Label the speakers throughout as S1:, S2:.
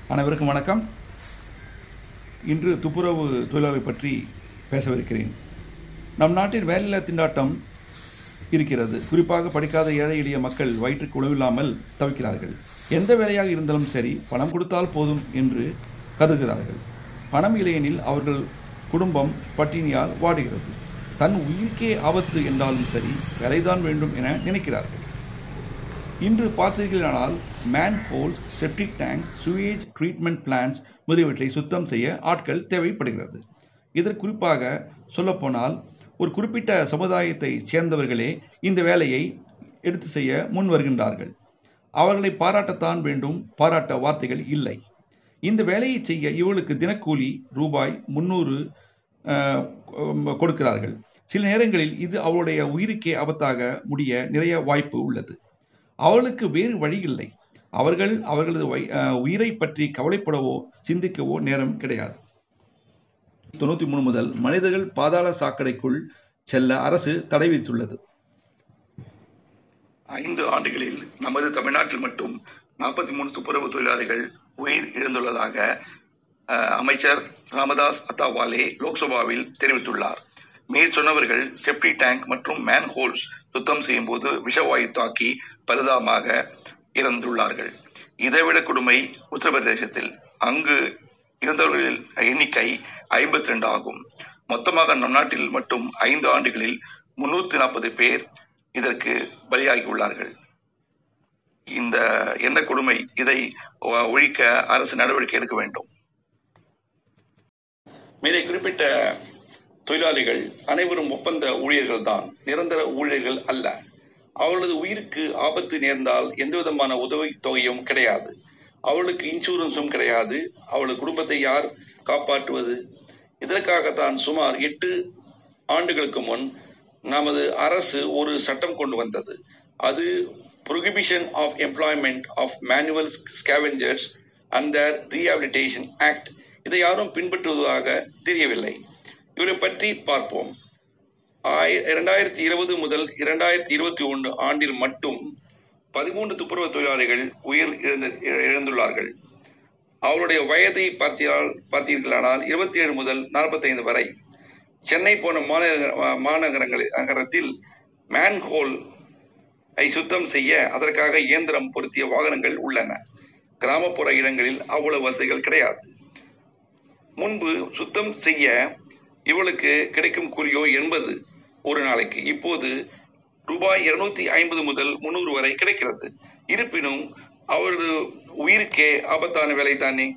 S1: அனைவருக்கும் வணக்கம் இன்று துப்புரவு தொழிலாளர் பற்றி பேசவிருக்கிறேன் நம் நாட்டில் வேலையில்லா திண்டாட்டம் இருக்கிறது குறிப்பாக படிக்காத ஏழை எளிய மக்கள் வயிற்றுக்கு உணவில்லாமல் தவிக்கிறார்கள் எந்த வேலையாக இருந்தாலும் சரி பணம் கொடுத்தால் போதும் என்று கருதுகிறார்கள் பணம் இல்லையெனில் அவர்கள் குடும்பம் பட்டினியால் வாடுகிறது தன் உயிருக்கே ஆபத்து என்றாலும் சரி வேலைதான் வேண்டும் என நினைக்கிறார்கள் இன்று பார்த்தீர்களானால் manholes septic tanks sewage treatment plans முதலியவற்றை சுத்தம் செய்ய ஆட்கள் தேவைப்படுகிறது இதற்கு குறிப்பாக சொல்லப்போனால் ஒரு குறிப்பிட்ட சமுதாயத்தை சேர்ந்தவர்களே இந்த வேலையை எடுத்து செய்ய முன் வருகின்றார்கள் அவர்களை பாராட்டத்தான் வேண்டும் பாராட்ட வார்த்தைகள் இல்லை இந்த வேலையை செய்ய இவர்களுக்கு தினக்கூலி ரூபாய் முந்நூறு கொடுக்கிறார்கள் சில நேரங்களில் இது அவருடைய உயிருக்கே ஆபத்தாக முடிய நிறைய வாய்ப்பு உள்ளது அவர்களுக்கு வேறு வழி இல்லை அவர்கள் அவர்களது உயிரை பற்றி கவலைப்படவோ சிந்திக்கவோ நேரம் கிடையாது தொண்ணூற்றி மூணு முதல் மனிதர்கள் பாதாள சாக்கடைக்குள் செல்ல அரசு தடை விதித்துள்ளது
S2: ஐந்து ஆண்டுகளில் நமது தமிழ்நாட்டில் மட்டும் நாற்பத்தி மூணு துப்புரவு தொழிலாளிகள் உயிர் இழந்துள்ளதாக அமைச்சர் ராமதாஸ் அத்தாவாலே லோக்சபாவில் தெரிவித்துள்ளார் மேற் சொன்னவர்கள் செப்டி டேங்க் மற்றும் மேன் ஹோல்ஸ் சுத்தம் செய்யும் போது விஷவாயு தாக்கி பரிதாபமாக இறந்துள்ளார்கள் இதைவிட கொடுமை உத்தரப்பிரதேசத்தில் அங்கு இறந்தவர்களின் எண்ணிக்கை ஐம்பத்தி ரெண்டு ஆகும் மொத்தமாக நம் நாட்டில் மட்டும் ஐந்து ஆண்டுகளில் முன்னூத்தி நாற்பது பேர் இதற்கு பலியாகி உள்ளார்கள் இந்த என்ன கொடுமை இதை ஒழிக்க அரசு நடவடிக்கை எடுக்க வேண்டும் மேலே குறிப்பிட்ட தொழிலாளிகள் அனைவரும் ஒப்பந்த ஊழியர்கள் தான் நிரந்தர ஊழியர்கள் அல்ல அவர்களது உயிருக்கு ஆபத்து நேர்ந்தால் எந்த விதமான உதவி தொகையும் கிடையாது அவளுக்கு இன்சூரன்ஸும் கிடையாது அவளது குடும்பத்தை யார் காப்பாற்றுவது இதற்காகத்தான் சுமார் எட்டு ஆண்டுகளுக்கு முன் நமது அரசு ஒரு சட்டம் கொண்டு வந்தது அது prohibition of employment of manual scavengers and their rehabilitation act இதை யாரும் பின்பற்றுவதாக தெரியவில்லை இவரை பற்றி பார்ப்போம் இரண்டாயிரத்தி இருபது முதல் இரண்டாயிரத்தி இருபத்தி ஒன்று ஆண்டில் மட்டும் பதிமூன்று துப்புரவு தொழிலாளிகள் உயிர் இழந்து இழந்துள்ளார்கள் அவருடைய வயதை பார்த்தீர்கள் பார்த்தீர்களானால் இருபத்தி ஏழு முதல் நாற்பத்தைந்து வரை சென்னை போன மாநகர மாநகரங்களில் நகரத்தில் மேன்ஹோல் ஐ சுத்தம் செய்ய அதற்காக இயந்திரம் பொருத்திய வாகனங்கள் உள்ளன கிராமப்புற இடங்களில் அவ்வளவு வசதிகள் கிடையாது முன்பு சுத்தம் செய்ய இவளுக்கு கிடைக்கும் கூலியோ எண்பது ஒரு நாளைக்கு இப்போது ரூபாய் இருநூத்தி ஐம்பது முதல் முன்னூறு வரை கிடைக்கிறது இருப்பினும் அவரது உயிருக்கே ஆபத்தான வேலை தானே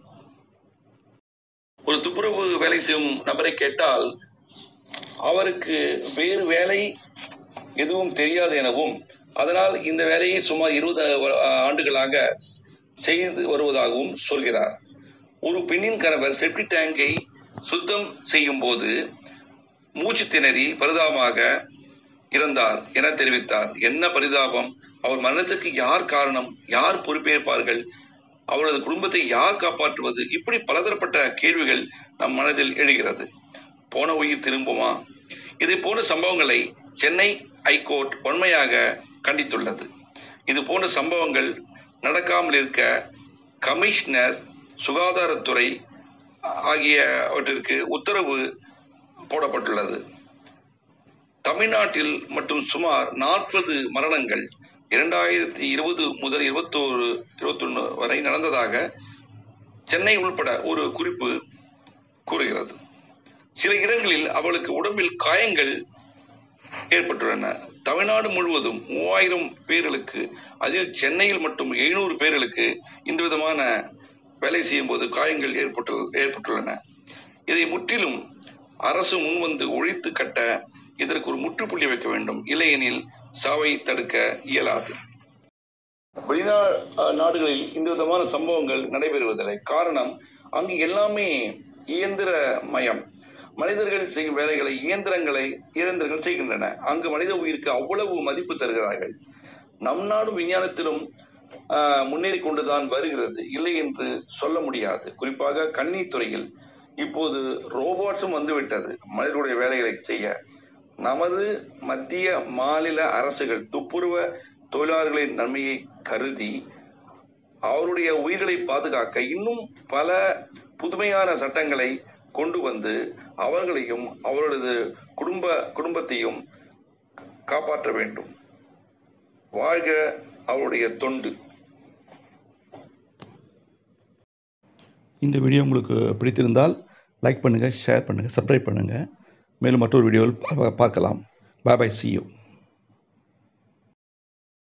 S2: ஒரு துப்புரவு வேலை செய்யும் நபரை கேட்டால் அவருக்கு வேறு வேலை எதுவும் தெரியாது எனவும் அதனால் இந்த வேலையை சுமார் இருபது ஆண்டுகளாக செய்து வருவதாகவும் சொல்கிறார் ஒரு பெண்ணின் கணவர் செப்டி டேங்கை சுத்தம் செய்யும் போது மூச்சு திணறி பரிதாபமாக இறந்தார் என தெரிவித்தார் என்ன பரிதாபம் அவர் மரணத்துக்கு யார் காரணம் யார் பொறுப்பேற்பார்கள் அவரது குடும்பத்தை யார் காப்பாற்றுவது இப்படி பலதரப்பட்ட கேள்விகள் நம் மனதில் எழுகிறது போன உயிர் திரும்புமா இதை போன்ற சம்பவங்களை சென்னை ஐகோர்ட் உண்மையாக கண்டித்துள்ளது இது போன்ற சம்பவங்கள் நடக்காமல் இருக்க கமிஷனர் சுகாதாரத்துறை ஆகியவற்றிற்கு உத்தரவு போடப்பட்டுள்ளது தமிழ்நாட்டில் மட்டும் சுமார் நாற்பது மரணங்கள் இரண்டாயிரத்தி இருபது முதல் இருபத்தோரு இருபத்தொன்னு வரை நடந்ததாக சென்னை உள்பட ஒரு குறிப்பு கூறுகிறது சில இடங்களில் அவளுக்கு உடம்பில் காயங்கள் ஏற்பட்டுள்ளன தமிழ்நாடு முழுவதும் மூவாயிரம் பேர்களுக்கு அதில் சென்னையில் மட்டும் எழுநூறு பேர்களுக்கு இந்த விதமான வேலை செய்யும் போது காயங்கள் ஏற்பட்டு ஏற்பட்டுள்ளன இதை முற்றிலும் அரசு முன்வந்து ஒழித்து கட்ட இதற்கு ஒரு முற்றுப்புள்ளி வைக்க வேண்டும் இல்லையெனில் சாவை தடுக்க இயலாது வெளிநாடுகளில் இந்த விதமான சம்பவங்கள் நடைபெறுவதில்லை காரணம் அங்கு எல்லாமே இயந்திர மயம் மனிதர்கள் செய்யும் வேலைகளை இயந்திரங்களை இயந்திரங்கள் செய்கின்றன அங்கு மனித உயிருக்கு அவ்வளவு மதிப்பு தருகிறார்கள் நம் நாடும் விஞ்ஞானத்திலும் முன்னேறி கொண்டுதான் வருகிறது இல்லை என்று சொல்ல முடியாது குறிப்பாக கண்ணீர் துறையில் இப்போது ரோபோட்ஸும் வந்துவிட்டது மனிதனுடைய வேலைகளை செய்ய நமது மத்திய மாநில அரசுகள் துப்புரவ தொழிலாளர்களின் நன்மையை கருதி அவருடைய உயிர்களை பாதுகாக்க இன்னும் பல புதுமையான சட்டங்களை கொண்டு வந்து அவர்களையும் அவர்களது குடும்ப குடும்பத்தையும் காப்பாற்ற வேண்டும் வாழ்க அவருடைய தொண்டு
S1: இந்த வீடியோ உங்களுக்கு பிடித்திருந்தால் லைக் பண்ணுங்கள் ஷேர் பண்ணுங்கள் சப்ஸ்கிரைப் பண்ணுங்கள் மேலும் மற்றொரு வீடியோவில் பா- பார்க்கலாம் பாய் பாய் சி யூ